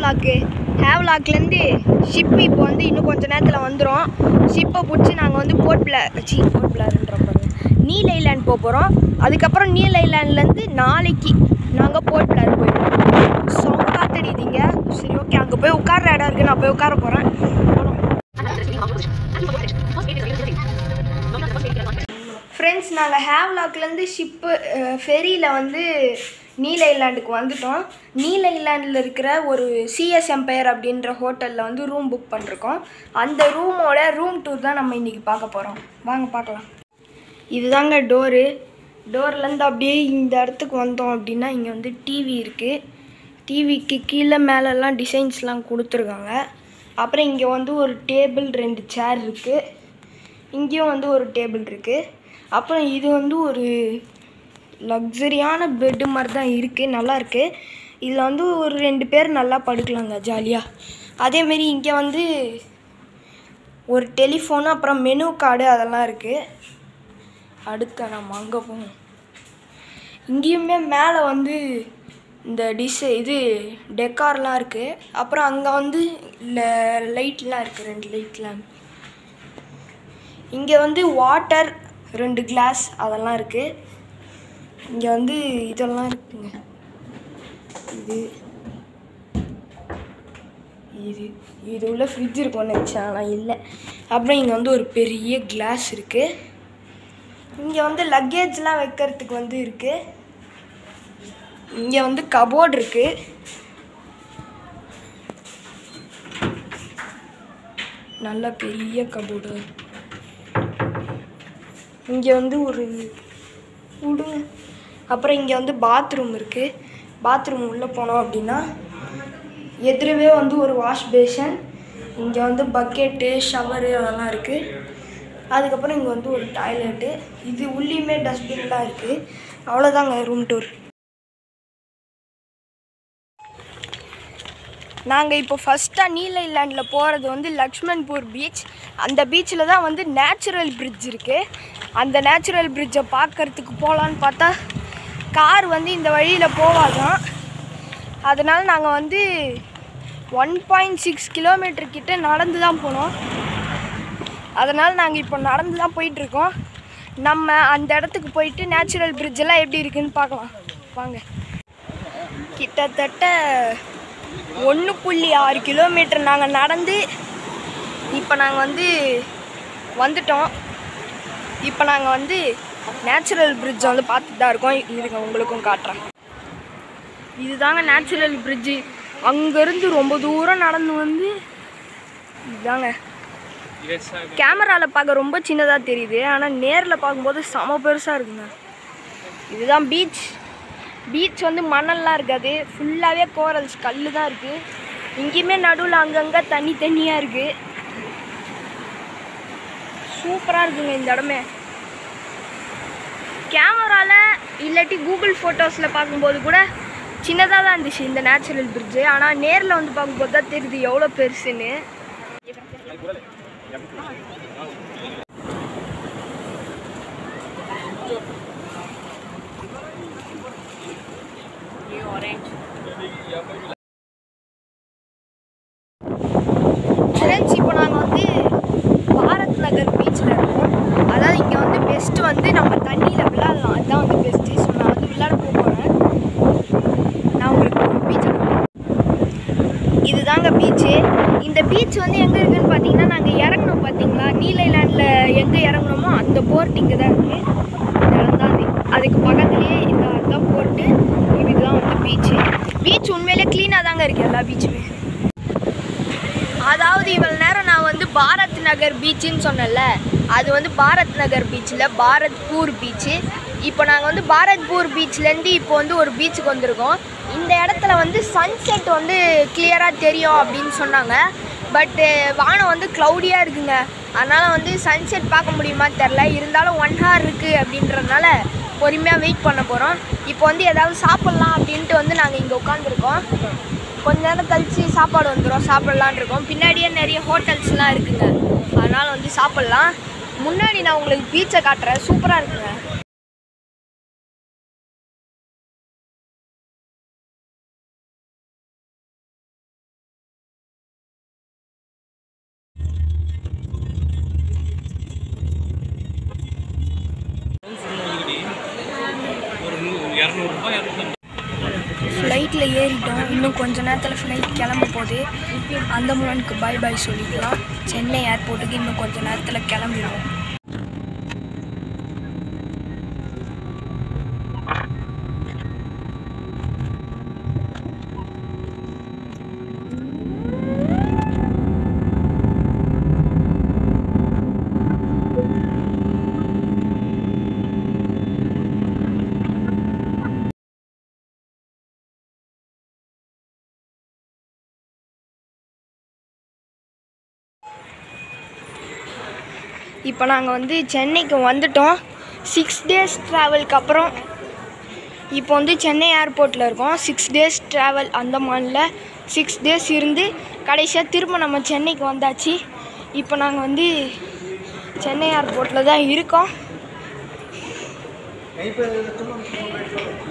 ஹேவ்லாக்கு ஹேவ்லாக்லேருந்து ship இப்போ வந்து இன்னும் கொஞ்ச நேரத்தில் வந்துடும் ஷிப்பை பிடிச்சி நாங்கள் வந்து போர்ட் பிளா சி போர்ட் பிளாருன்ற பாருங்க நீல் ஐலாண்ட் போக போகிறோம் அதுக்கப்புறம் நீல் ஐலாண்ட்லேருந்து நாளைக்கு நாங்கள் போர்ட் பிளார் போயிடுவோம் செம்ம காத்தடிதீங்க சரி ஓகே அங்கே போய் உட்கார்ற இடம் இருக்குது நான் போய் உட்கார போகிறேன் ஃப்ரெண்ட்ஸ் நாங்கள் ஹேவ்லாக்லேருந்து ஷிப்பு ஃபெரியில் வந்து நீல ஐலாண்டுக்கு வந்துட்டோம் நீல ஐலாண்டில் இருக்கிற ஒரு சிஎஸ் எம்பையர் அப்படின்ற ஹோட்டலில் வந்து ரூம் புக் பண்ணிருக்கோம் அந்த ரூமோட ரூம் டூர் தான் நம்ம இன்றைக்கி பார்க்க போகிறோம் வாங்க பார்க்கலாம் இதுதாங்க டோரு டோர்லேருந்து அப்படியே இந்த இடத்துக்கு வந்தோம் அப்படின்னா இங்கே வந்து டிவி இருக்குது டிவிக்கு கீழே மேலெல்லாம் டிசைன்ஸ்லாம் கொடுத்துருக்காங்க அப்புறம் இங்கே வந்து ஒரு டேபிள் ரெண்டு சேர் இருக்குது இங்கேயும் வந்து ஒரு டேபிள் இருக்குது அப்புறம் இது வந்து ஒரு லக்ஸரியான பெட்டு மாதிரி தான் இருக்குது நல்லா இருக்குது இதில் வந்து ஒரு ரெண்டு பேர் நல்லா படுக்கலாங்க ஜாலியாக அதேமாரி இங்கே வந்து ஒரு டெலிஃபோனு அப்புறம் மெனு கார்டு அதெல்லாம் இருக்குது அடுத்த நம்ம அங்கே போவோம் இங்கேயுமே மேலே வந்து இந்த டிஷ் இது டெக்கார்லாம் இருக்குது அப்புறம் அங்கே வந்து லைட்லாம் இருக்குது ரெண்டு லைட்லாம் இங்கே வந்து வாட்டர் ரெண்டு கிளாஸ் அதெல்லாம் இருக்குது இங்கே வந்து இதெல்லாம் இருக்குங்க இது இது இது உள்ள ஃப்ரிட்ஜ் இருக்கும்னு நினச்சேன் ஆனால் இல்லை அப்புறம் இங்கே வந்து ஒரு பெரிய கிளாஸ் இருக்குது இங்கே வந்து லக்கேஜ்லாம் வைக்கிறதுக்கு வந்து இருக்குது இங்கே வந்து கபோர்டு இருக்குது நல்ல பெரிய கபோர்டு இங்கே வந்து ஒரு விடுங்க அப்புறம் இங்கே வந்து பாத்ரூம் இருக்குது பாத்ரூம் உள்ளே போனோம் அப்படின்னா எதிரவே வந்து ஒரு வாஷ் பேஷன் இங்கே வந்து பக்கெட்டு ஷவரு அதெல்லாம் இருக்குது அதுக்கப்புறம் இங்கே வந்து ஒரு டாய்லெட்டு இது உள்ளேயுமே டஸ்ட்பின்லாம் இருக்குது அவ்வளோதாங்க ரூம் டூர் நாங்கள் இப்போ ஃபஸ்ட்டாக நீல ஐலாண்டில் போகிறது வந்து லக்ஷ்மண்பூர் பீச் அந்த பீச்சில் தான் வந்து நேச்சுரல் பிரிட்ஜ் இருக்குது அந்த நேச்சுரல் பிரிட்ஜை பார்க்கறதுக்கு போகலான்னு பார்த்தா கார் வந்து இந்த வழியில் போவாதான் அதனால் நாங்கள் வந்து ஒன் பாயிண்ட் சிக்ஸ் கிலோமீட்டர் கிட்ட நடந்து தான் போனோம் அதனால் நாங்கள் இப்போ நடந்து தான் போயிட்டுருக்கோம் நம்ம அந்த இடத்துக்கு போயிட்டு நேச்சுரல் பிரிட்ஜெல்லாம் எப்படி இருக்குன்னு பார்க்கலாம் வாங்க கிட்டத்தட்ட ஒன்று புள்ளி ஆறு கிலோமீட்டர் நாங்கள் நடந்து இப்போ நாங்கள் வந்து வந்துட்டோம் இப்போ நாங்கள் வந்து நேச்சுரல் பிரிட்ஜை வந்து பார்த்துட்டு தான் இருக்கோம் இதுங்க உங்களுக்கும் காட்டுறேன் இதுதாங்க நேச்சுரல் பிரிட்ஜு அங்கேருந்து ரொம்ப தூரம் நடந்து வந்து இதுதாங்க கேமராவில் பார்க்க ரொம்ப சின்னதாக தெரியுது ஆனால் நேரில் பார்க்கும்போது செம பெருசாக இருக்குங்க இதுதான் பீச் பீச் வந்து மணல்லாம் இருக்காது ஃபுல்லாகவே கோரல்ஸ் கல் தான் இருக்குது இங்கேயுமே நடுவில் அங்கங்கே தண்ணி தண்ணியாக இருக்குது சூப்பராக இருக்குங்க இந்த இடமே கேமராவில் இல்லாட்டி கூகுள் ஃபோட்டோஸில் பார்க்கும்போது கூட சின்னதாக தான் இருந்துச்சு இந்த நேச்சுரல் பிரிட்ஜு ஆனால் நேரில் வந்து பார்க்கும்போது தான் தெரியுது எவ்வளோ பெருசுன்னு ஃப்ரெண்ட்ஸ் இப்போ நாங்கள் வந்து பாரத் நகர் பீச்சில் இருக்கோம் அதாவது இங்கே வந்து பெஸ்ட்டு வந்து நம்ம தண்ணியில் விளையாடலாம் அதுதான் வந்து பெஸ்ட்டு ஸோ நான் வந்து விளையாட போக போகிறேன் நான் உங்களுக்கு பீச்சை இதுதாங்க பீச்சு இந்த பீச் வந்து எங்கே இருக்குன்னு பார்த்தீங்கன்னா நாங்கள் இறங்கணும் பார்த்தீங்களா நீலைலாண்டில் எங்கே இறங்குனோமோ அந்த போர்ட் இங்கே தான் இருக்குது இந்த இடம் தான் அது அதுக்கு பக்கத்துலேயே இந்த அதுதான் போர்ட்டு இதுதான் வந்து பீச்சு பீச் உண்மையிலே க்ளீனாக தாங்க இருக்குது எல்லா பீச்சுமே அதாவது இவ்வளோ நேரம் நான் வந்து பாரத் நகர் பீச்சுன்னு சொன்னேன்ல அது வந்து பாரத் நகர் பீச்சில் பாரத்பூர் பீச்சு இப்போ நாங்கள் வந்து பாரத்பூர் பீச்லேருந்து இப்போ வந்து ஒரு பீச்சுக்கு வந்திருக்கோம் இந்த இடத்துல வந்து சன்செட் வந்து கிளியராக தெரியும் அப்படின்னு சொன்னாங்க பட்டு வானம் வந்து க்ளவுடியாக இருக்குங்க அதனால் வந்து சன்செட் பார்க்க முடியுமா தெரில இருந்தாலும் ஒன் ஹவர் இருக்குது அப்படின்றதுனால பொறுமையாக வெயிட் பண்ண போகிறோம் இப்போ வந்து ஏதாவது சாப்பிட்லாம் அப்படின்ட்டு வந்து நாங்கள் இங்கே உட்காந்துருக்கோம் கொஞ்ச நேரம் கழிச்சு சாப்பாடு வந்துடும் சாப்பிட்லான் இருக்கோம் பின்னாடியே நிறைய ஹோட்டல்ஸ்லாம் இருக்குங்க அதனால் வந்து சாப்பிட்லாம் முன்னாடி நான் உங்களுக்கு பீச்சை காட்டுறேன் சூப்பராக இருக்குங்க ஃப்ளைட்டில் ஏறிட்டோம் இன்னும் கொஞ்ச நேரத்தில் ஃப்ளைட் கிளம்ப போகுது அந்தமானுக்கு பாய் பாய் சொல்லிக்கலாம் சென்னை ஏர்போர்ட்டுக்கு இன்னும் கொஞ்ச நேரத்தில் கிளம்பிடுவோம் இப்போ நாங்கள் வந்து சென்னைக்கு வந்துட்டோம் சிக்ஸ் டேஸ் ட்ராவலுக்கு அப்புறம் இப்போ வந்து சென்னை ஏர்போர்ட்டில் இருக்கோம் சிக்ஸ் டேஸ் ட்ராவல் அந்தமானில் சிக்ஸ் டேஸ் இருந்து கடைசியாக திரும்ப நம்ம சென்னைக்கு வந்தாச்சு இப்போ நாங்கள் வந்து சென்னை ஏர்போர்ட்டில் தான் இருக்கோம்